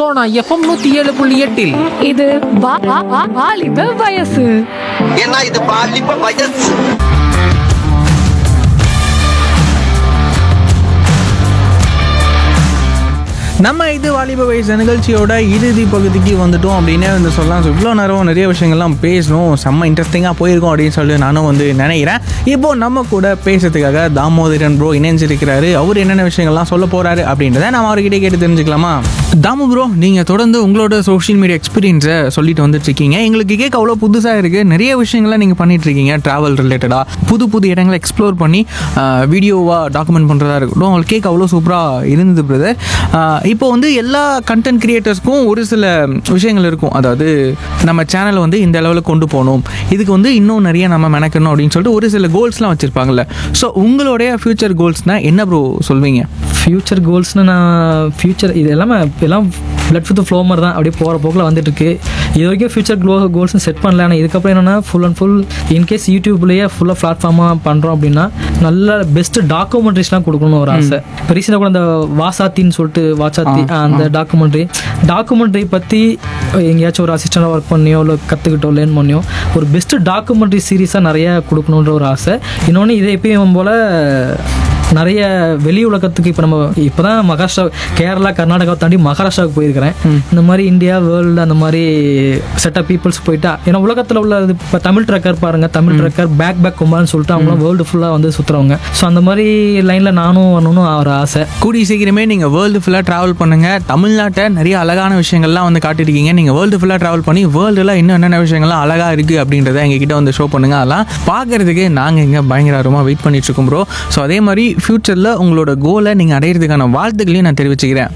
Sona FM நூத்தி ஏழு புள்ளி எட்டில் இது வா- வா- வா- வாலிப வயசு ஏன்னா இது பாலிப்ப வயசு நம்ம இது வாலிப வயசு நிகழ்ச்சியோட இறுதி பகுதிக்கு வந்துட்டோம் அப்படின்னே வந்து சொல்லலாம் ஸோ இவ்வளோ நேரம் நிறைய விஷயங்கள்லாம் பேசணும் செம்ம இன்ட்ரெஸ்டிங்காக போயிருக்கோம் அப்படின்னு சொல்லி நானும் வந்து நினைக்கிறேன் இப்போ நம்ம கூட பேசுறதுக்காக தாமோதரன் ப்ரோ இணைஞ்சிருக்கிறாரு அவர் என்னென்ன விஷயங்கள்லாம் சொல்ல போறாரு அப்படின்றத நம்ம அவர்கிட்ட கேட்டு தெரிஞ்சுக்கலாமா தாமு ப்ரோ நீங்கள் தொடர்ந்து உங்களோட சோஷியல் மீடியா எக்ஸ்பீரியன்ஸை சொல்லிட்டு வந்துட்டு இருக்கீங்க எங்களுக்கு கேட்க அவ்வளோ புதுசாக இருக்குது நிறைய விஷயங்களை நீங்கள் பண்ணிட்டு இருக்கீங்க ட்ராவல் ரிலேட்டடாக புது புது இடங்களை எக்ஸ்ப்ளோர் பண்ணி வீடியோவாக டாக்குமெண்ட் பண்ணுறதா இருக்கட்டும் உங்களுக்கு கேட்க அவ்வளோ சூப்பராக இருந்தது பிரதர் இப்போ வந்து எல்லா கண்டென்ட் கிரியேட்டர்ஸ்க்கும் ஒரு சில விஷயங்கள் இருக்கும் அதாவது நம்ம சேனலை வந்து இந்த அளவில் கொண்டு போகணும் இதுக்கு வந்து இன்னும் நிறைய நம்ம மெனக்கணும் அப்படின்னு சொல்லிட்டு ஒரு சில கோல்ஸ்லாம் வச்சுருப்பாங்கல்ல ஸோ உங்களுடைய ஃப்யூச்சர் கோல்ஸ்னால் என்ன ப்ரோ சொல்வீங்க ஃப்யூச்சர் கோல்ஸ்னு நான் ஃப்யூச்சர் இது எல்லாமே எல்லாம் பிளட் வித் ஃப்ளோ மாதிரி தான் அப்படியே போகிற போக்கில் வந்துட்டு இருக்கு இது வரைக்கும் ஃப்யூச்சர் க்ளோ கோல்ஸும் செட் பண்ணல ஆனால் இதுக்கப்புறம் என்னென்னா ஃபுல் அண்ட் ஃபுல் இன்கேஸ் யூடியூப்லேயே ஃபுல்லாக பிளாட்ஃபார்மாக பண்ணுறோம் அப்படின்னா நல்ல பெஸ்ட் டாக்குமெண்ட்ரிஸ்லாம் கொடுக்கணும்னு ஒரு ஆசை இப்போ ரீசெண்டாக கூட அந்த வாசாத்தின்னு சொல்லிட்டு வாச்சாத்தி அந்த டாக்குமெண்ட்ரி டாக்குமெண்ட்ரி பற்றி எங்கேயாச்சும் ஒரு அசிஸ்டண்டாக ஒர்க் பண்ணியோ இல்லை கற்றுக்கிட்டோ லேர்ன் பண்ணியோ ஒரு பெஸ்ட் டாக்குமெண்ட்ரி சீரீஸாக நிறைய கொடுக்கணுன்ற ஒரு ஆசை இன்னொன்று இதை எப்பயும் போல் நிறைய வெளி உலகத்துக்கு இப்போ நம்ம இப்போ தான் மகாராஷ்டிரா கேரளா கர்நாடகாவை தாண்டி மகாராஷ்டிராவுக்கு போயிருக்கிறேன் இந்த மாதிரி இந்தியா வேர்ல்டு அந்த மாதிரி செட் ஆஃப் பீப்புள்ஸ் போயிட்டா ஏன்னா உலகத்தில் உள்ள இப்போ தமிழ் ட்ரக்கர் பாருங்க தமிழ் ட்ரக்கர் பேக் பேக் கும்பான்னு சொல்லிட்டு அவங்களும் வேர்ல்டு ஃபுல்லாக வந்து சுற்றுறவங்க ஸோ அந்த மாதிரி லைனில் நானும் வரணும்னு ஒரு ஆசை கூடிய சீக்கிரமே நீங்கள் வேர்ல்டு ஃபுல்லாக ட்ராவல் பண்ணுங்கள் தமிழ்நாட்டை நிறைய அழகான விஷயங்கள்லாம் வந்து காட்டியிருக்கீங்க நீங்கள் வேர்ல்டு ஃபுல்லாக ட்ராவல் பண்ணி வேர்ல்டில் இன்னும் என்னென்ன விஷயங்கள்லாம் அழகாக இருக்குது அப்படின்றத எங்ககிட்ட வந்து ஷோ பண்ணுங்கள் அதெல்லாம் பார்க்கறதுக்கு நாங்கள் இங்கே பயங்கர ஆர்வமாக வெயிட் பண்ணிட்டு இருக்கோம் ப்ரோ ஸோ அதே மாதிரி ஃப்யூச்சரில் உங்களோட கோலை நீங்கள் அடையிறதுக்கான வாழ்த்துக்களையும் நான் தெரிவிச்சுக்கிறேன்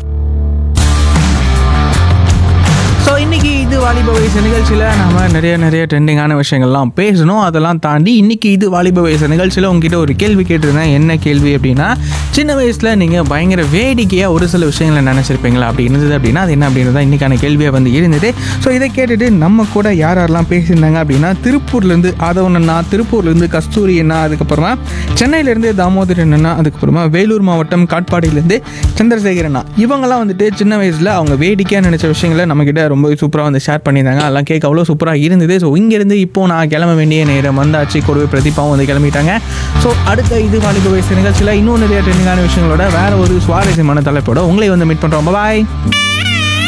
ஸோ இன்னைக்கு இது வாலிப வயசு நிகழ்ச்சியில் நம்ம நிறைய நிறைய ட்ரெண்டிங்கான விஷயங்கள்லாம் பேசணும் அதெல்லாம் தாண்டி இன்னைக்கு இது வாலிப வயசு நிகழ்ச்சியில் உங்ககிட்ட ஒரு கேள்வி கேட்டிருந்தேன் என்ன கேள்வி அப்படின்னா சின்ன வயசில் நீங்கள் பயங்கர வேடிக்கையாக ஒரு சில விஷயங்களை நினச்சிருப்பீங்களா அப்படி இருந்தது அப்படின்னா அது என்ன அப்படின்றத இன்னைக்கான கேள்வியாக வந்து இருந்தது ஸோ இதை கேட்டுட்டு நம்ம கூட யார் யாரெல்லாம் பேசியிருந்தாங்க அப்படின்னா திருப்பூர்லேருந்து ஆதவன் அண்ணா திருப்பூர்லேருந்து கஸ்தூரி அண்ணா அதுக்கப்புறமா சென்னையிலேருந்து தாமோதரன் அண்ணா அதுக்கப்புறமா வேலூர் மாவட்டம் காட்பாடியிலேருந்து சந்திரசேகர் அண்ணா இவங்கெல்லாம் வந்துட்டு சின்ன வயசில் அவங்க வேடிக்கையாக நினச்ச விஷயங்களை நம்மக்கிட்ட ரொம்ப சூப்பராக வந்து ஷேர் பண்ணியிருந்தாங்க அதெல்லாம் கேட்க அவ்வளோ சூப்பராக இருந்தது ஸோ இங்கேருந்து இப்போ நான் கிளம்ப வேண்டிய நேரம் வந்தாச்சு கூடவே பிரதீபாவும் வந்து கிளம்பிட்டாங்க ஸோ அடுத்த இது வாலிப வயசு நிகழ்ச்சியில் இன்னும் நிறைய ட்ரெண்டிங்கான விஷயங்களோட வேற ஒரு சுவாரஸ்யமான தலைப்போட உங்களை வந்து மீட் பண்ணுறோம் பாய்